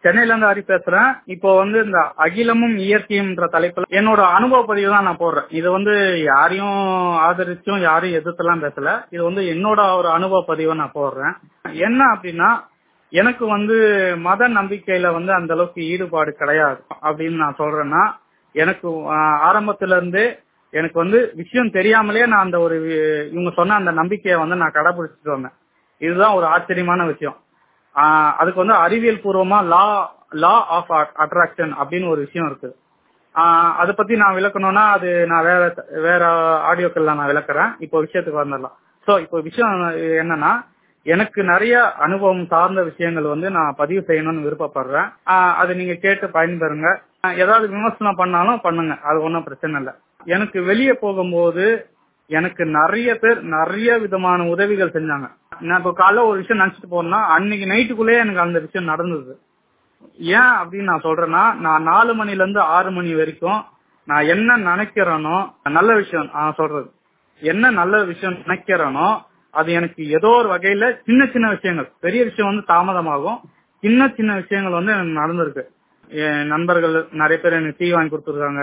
சென்னையில இருந்து ஹரி பேசுறேன் இப்போ வந்து இந்த அகிலமும் இயற்கையும்ன்ற தலைப்புல என்னோட அனுபவ பதிவு தான் நான் போடுறேன் இது வந்து யாரையும் ஆதரிச்சும் யாரையும் எதிர்த்துலாம் பேசல இது வந்து என்னோட ஒரு அனுபவ பதிவை நான் போடுறேன் என்ன அப்படின்னா எனக்கு வந்து மத நம்பிக்கையில வந்து அந்த அளவுக்கு ஈடுபாடு கிடையாது அப்படின்னு நான் சொல்றேன்னா எனக்கு ஆஹ், ஆரம்பத்துல இருந்தே எனக்கு வந்து விஷயம் தெரியாமலே நான் அந்த ஒரு வி- இவங்க சொன்ன அந்த நம்பிக்கையை வந்து நான் கடைபிடிச்சிட்டு வந்தேன் இதுதான் ஒரு ஆச்சரியமான விஷயம் ஆஹ், அதுக்கு வந்து அறிவியல் பூர்வமா லா லா ஆஃப் அட்ராக்ஷன் அப்படின்னு ஒரு விஷயம் இருக்கு ஆஹ், அதை பத்தி நான் விளக்கணும்னா அது நான் வேற வேற ஆடியோக்கள்ல நான் விளக்குறேன் இப்போ விஷயத்துக்கு வந்துடலாம் சோ இப்போ விஷயம் என்னன்னா எனக்கு நிறைய அனுபவம் சார்ந்த விஷயங்கள் வந்து நான் பதிவு செய்யணும்னு விருப்பப்படுறேன் ஆஹ் அது நீங்க கேட்டு பயன்பெறுங்க ஆஹ் ஏதாவது விமர்சனம் பண்ணாலும் பண்ணுங்க அது ஒன்றும் பிரச்சனை இல்லை எனக்கு வெளியே போகும்போது எனக்கு நிறைய பேர் நிறைய விதமான உதவிகள் செஞ்சாங்க நான் இப்போ காலைல ஒரு விஷயம் நினைச்சிட்டு போறேன்னா அன்னைக்கு நைட்டுக்குள்ளேயே எனக்கு அந்த விஷயம் நடந்தது ஏன் அப்படின்னு நான் சொல்றேன்னா நான் நாலு மணில இருந்து ஆறு மணி வரைக்கும் நான் என்ன நினைக்கிறேனோ நல்ல விஷயம் நான் சொல்றது என்ன நல்ல விஷயம் நினைக்கிறேனோ அது எனக்கு ஏதோ ஒரு வகையில சின்ன சின்ன விஷயங்கள் பெரிய விஷயம் வந்து தாமதமாகும் சின்ன சின்ன விஷயங்கள் வந்து எனக்கு நடந்திருக்கு என் நண்பர்கள் நிறைய பேர் எனக்கு டீ வாங்கி கொடுத்துருக்காங்க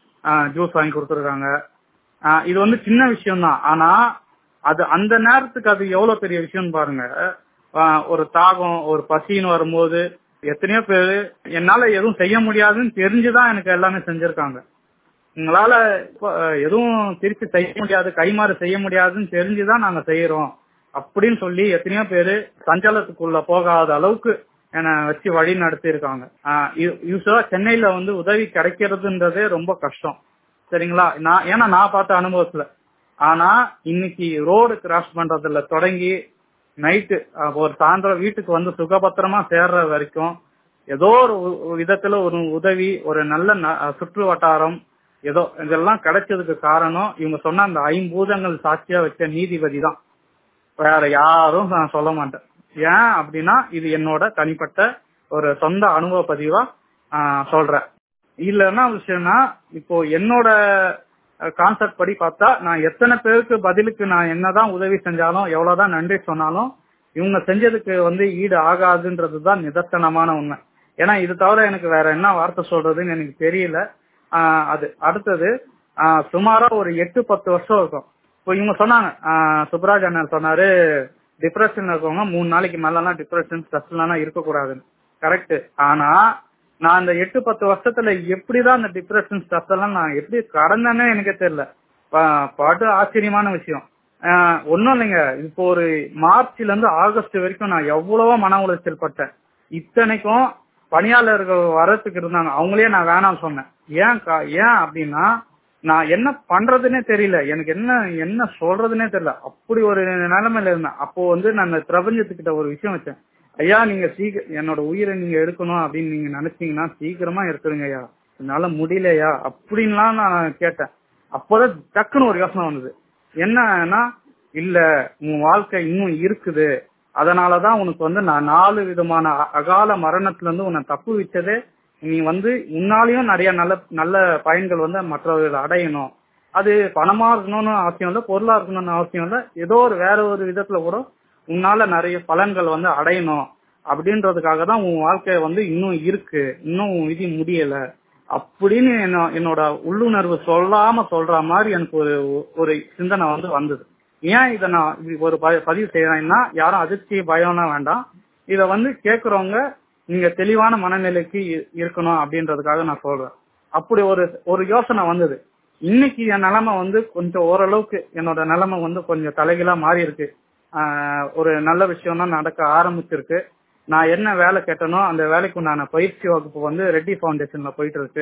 ஜூஸ் வாங்கி கொடுத்துருக்காங்க இது வந்து சின்ன விஷயம் தான் ஆனா அது அந்த நேரத்துக்கு அது எவ்வளவு பெரிய விஷயம் பாருங்க ஆஹ் ஒரு தாகம் ஒரு பசின்னு வரும்போது எத்தனையோ பேர் என்னால எதுவும் செய்ய முடியாதுன்னு தெரிஞ்சுதான் எனக்கு எல்லாமே செஞ்சிருக்காங்க உங்களால இப்ப, அஹ், எதுவும் திருப்பி செய்ய முடியாது கைமாறு செய்ய முடியாதுன்னு தெரிஞ்சுதான் நாங்க செய்யறோம் அப்படின்னு சொல்லி எத்தனையோ பேரு சஞ்சலத்துக்குள்ள போகாத அளவுக்கு என்னை வச்சு வழி நடத்தி இருக்காங்க யூஸ்வலா சென்னையில வந்து உதவி கிடைக்கிறதுன்றதே ரொம்ப கஷ்டம் சரிங்களா நான் ஏன்னா நான் பார்த்த அனுபவத்துல ஆனா இன்னைக்கு ரோடு கிராஸ் பண்றதுல தொடங்கி நைட்டு ஒரு சாயந்தரம் வீட்டுக்கு வந்து சுகபத்திரமா சேர்ற வரைக்கும் ஏதோ ஒரு உ- விதத்துல ஒரு உதவி ஒரு நல்ல ந- சுற்று வட்டாரம் ஏதோ இதெல்லாம் கிடைச்சதுக்கு காரணம் இவங்க சொன்ன அந்த ஐம்பூதங்கள் சாட்சியா வச்ச நீதிபதி தான் வேற யாரும் நான் சொல்ல மாட்டேன் ஏன் அப்படின்னா இது என்னோட தனிப்பட்ட ஒரு சொந்த அனுபவ பதிவா ஆஹ், சொல்றேன் இதுல என்ன விஷயம்னா இப்போ என்னோட கான்செப்ட் படி பார்த்தா நான் எத்தனை பேருக்கு பதிலுக்கு நான் என்னதான் உதவி செஞ்சாலும் எவ்வளவுதான் நன்றி சொன்னாலும் இவங்க செஞ்சதுக்கு வந்து ஈடு ஆகாதுன்றது தான் நிதர்சனமான உண்மை ஏன்னா இது தவிர எனக்கு வேற என்ன வார்த்தை சொல்றதுன்னு எனக்கு தெரியல ஆஹ் அது அடுத்தது ஆஹ் சுமாரா ஒரு எட்டு பத்து வருஷம் இருக்கும் இப்போ இவங்க சொன்னாங்க ஆஹ் சுப்ராஜ் அண்ணன் சொன்னாரு டிப்ரெஷன் இருக்கவங்க மூணு நாளைக்கு மேலாம் டிப்ரெஷன் ஸ்ட்ரெஸ்லாம் இருக்கக்கூடாதுன்னு கரெக்ட் ஆனா நான் அந்த எட்டு பத்து வருஷத்துல எப்படிதான் அந்த டிப்ரெஷன் ஸ்ட்ரெஸ் எல்லாம் நான் எப்படி கடந்தேன்னே எனக்கே தெரியல பா- பாட்டு ஆச்சரியமான விஷயம் ஆஹ் ஒண்ணும் இல்லைங்க இப்போ ஒரு மார்ச்ல இருந்து ஆகஸ்ட் வரைக்கும் நான் எவ்வளவோ மன உளைச்சல் பட்டேன் இத்தனைக்கும் பணியாளர்கள் வரத்துக்கு இருந்தாங்க அவங்களே நான் வேணாம் சொன்னேன் ஏன் கா- ஏன் அப்படின்னா நான் என்ன பண்றதுன்னே தெரியல எனக்கு என்ன என்ன சொல்றதுன்னே தெரியல அப்படி ஒரு நிலைமையில இருந்தேன் அப்போ வந்து நான் இந்த பிரபஞ்சத்துக்கிட்ட ஒரு விஷயம் வச்சேன் ஐயா நீங்க சீக்கிரம் என்னோட உயிரை நீங்க எடுக்கணும் அப்படின்னு நீங்க நினைச்சீங்கன்னா சீக்கிரமா எடுத்துருங்க ஐயா என்னால முடியலையா அப்படின்லாம் நான் கேட்டேன் அப்போதான் டக்குன்னு ஒரு யோசனை வந்தது என்னன்னா இல்ல உன் வாழ்க்கை இன்னும் இருக்குது அதனாலதான் உனக்கு வந்து நான் நாலு விதமான அ- அகால மரணத்துல இருந்து உன்னை தப்பு வச்சதே நீ வந்து உன்னாலையும் நிறைய நல்ல நல்ல பயன்கள் வந்து மற்றவர்கள் அடையணும் அது பணமா இருக்கணும்னு அவசியம் இல்லை பொருளா இருக்கணும்னு அவசியம் இல்லை ஏதோ ஒரு வேற ஒரு விதத்துல கூட உன்னால நிறைய பலன்கள் வந்து அடையணும் அப்படின்றதுக்காக தான் உன் வாழ்க்கை வந்து இன்னும் இருக்கு இன்னும் உன் விதி முடியல அப்படின்னு என்ன- என்னோட உள்ளுணர்வு சொல்லாம சொல்ற மாதிரி எனக்கு ஒரு ஒரு சிந்தனை வந்து வந்தது ஏன் இதை நான் இப்படி ஒரு ப- பதிவு செய்யறேன்னா யாரும் அதிர்ச்சி பயம்லாம் வேண்டாம் இத வந்து கேக்குறவங்க நீங்க தெளிவான மனநிலைக்கு இ- இருக்கணும் அப்படின்றதுக்காக நான் சொல்றேன் அப்படி ஒரு ஒரு யோசனை வந்தது இன்னைக்கு என் நிலைமை வந்து கொஞ்சம் ஓரளவுக்கு என்னோட நிலைமை வந்து கொஞ்சம் தலைகீழா மாறி இருக்கு ஆஹ் ஒரு நல்ல விஷயம் தான் நடக்க ஆரம்பிச்சிருக்கு நான் என்ன வேலை கேட்டனோ அந்த வேலைக்கு உண்டான பயிற்சி வகுப்பு வந்து ரெட்டி ஃபவுண்டேஷன்ல போயிட்டு இருக்கு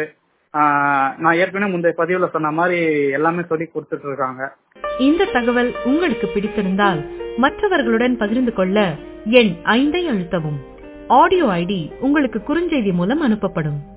ஆஹ் நான் ஏற்கனவே முந்தைய பதிவுல சொன்ன மாதிரி எல்லாமே சொல்லி கொடுத்துட்டு இருக்காங்க இந்த தகவல் உங்களுக்கு பிடித்திருந்தால் மற்றவர்களுடன் பகிர்ந்து கொள்ள எண் ஐந்தை அழுத்தவும் ஆடியோ ஐடி உங்களுக்கு குறுஞ்செய்தி மூலம் அனுப்பப்படும்